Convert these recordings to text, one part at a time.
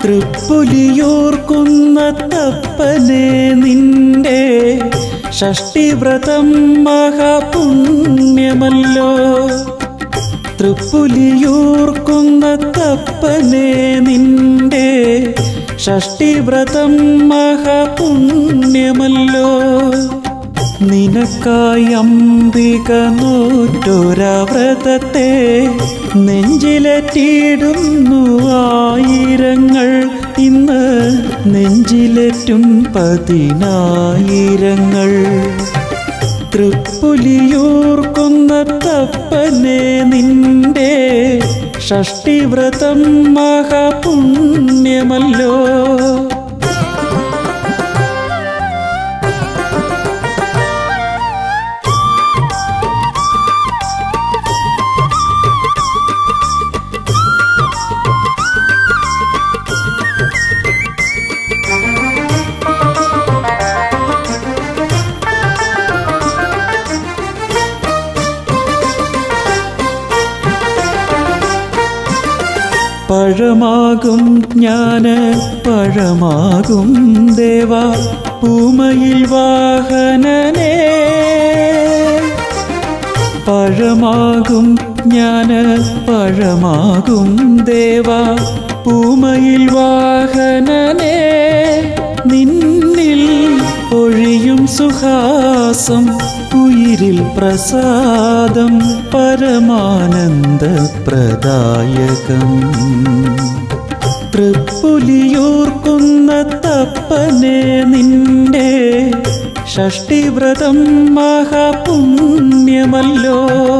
തൃപ്പുലിയൂർക്കുന്ന തപ്പനെ നിന്റെ ഷഷ്ടിവ്രതം മഹാപുണ്യമല്ലോ തൃപ്പുലിയൂർക്കുന്ന തപ്പനെ നിന്റെ ഷഷ്ടിവ്രതം മഹാപുണ്യമല്ലോ നിനക്കായി അംബിക നൂറ്റൊരവ്രതത്തെ നെഞ്ചിലേറ്റിടുന്നു ആയിരങ്ങൾ ഇന്ന് നെഞ്ചിലേറ്റും പതിനായിരങ്ങൾ തൃപ്പുലിയൂർക്കുന്ന തപ്പനെ നിന്റെ ഷഷ്ടിവ്രതം മഹാപുണ്യമല്ലോ പഴമാകും ജ്ഞാന പഴമാകും ദേവ പൂമയിൽ വാഹനനേ പഴമാകും ജ്ഞാന പഴമാകും ദേവ പൂമയിൽ വാഹനനേ നിന്നിൽ ഒഴിയും സുഹാസം ഉയിരിൽ പ്രസാദം പരമാനന്ദ പ്രദായകം തൃപ്പുലിയൂർക്കുന്ന തപ്പനെ നിന്റെ ഷഷ്ടിവ്രതം മഹാപുണ്യമല്ലോ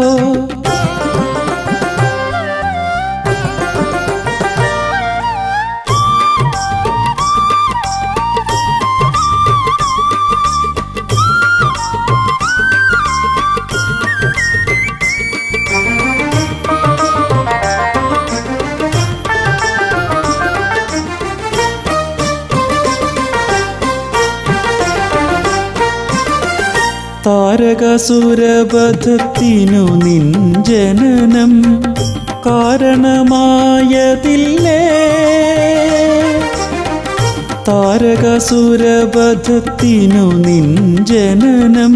താരകസുരബധത്തിനു നിൻ ജനനം കാരണമായതില്ലേ താരകസുരബധത്തിനു നിൻ ജനനം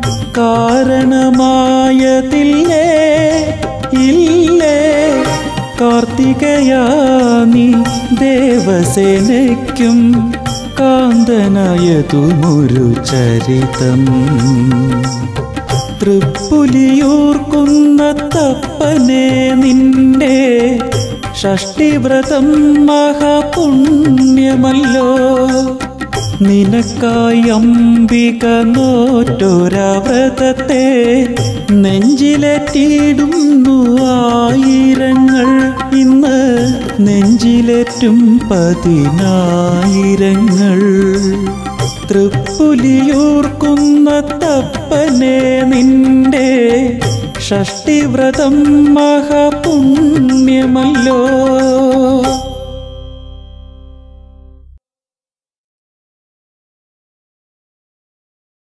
കാരണമായതില്ലേ ഇല്ലേ കാർത്തികയാ നീ ദേവസേനയ്ക്കും കാന്തനായതുമൊരു ചരിതം തൃപ്പുലിയൂർക്കുന്ന തപ്പനെ നിന്റെ ഷഷ്ടിവ്രതം മഹാപുണ്യമല്ലോ നിനക്കായി അംബിക നോറ്റൊരവ്രതത്തെ നെഞ്ചിലേറ്റിടുന്നു ആയിരങ്ങൾ ഇന്ന് നെഞ്ചിലേറ്റും പതിനായിരങ്ങൾ തൃപ്പുലിയൂർക്കുന്ന തപ്പനെ നിന്റെ ഷഷ്ടിവ്രതം മഹാപുണ്യമല്ലോ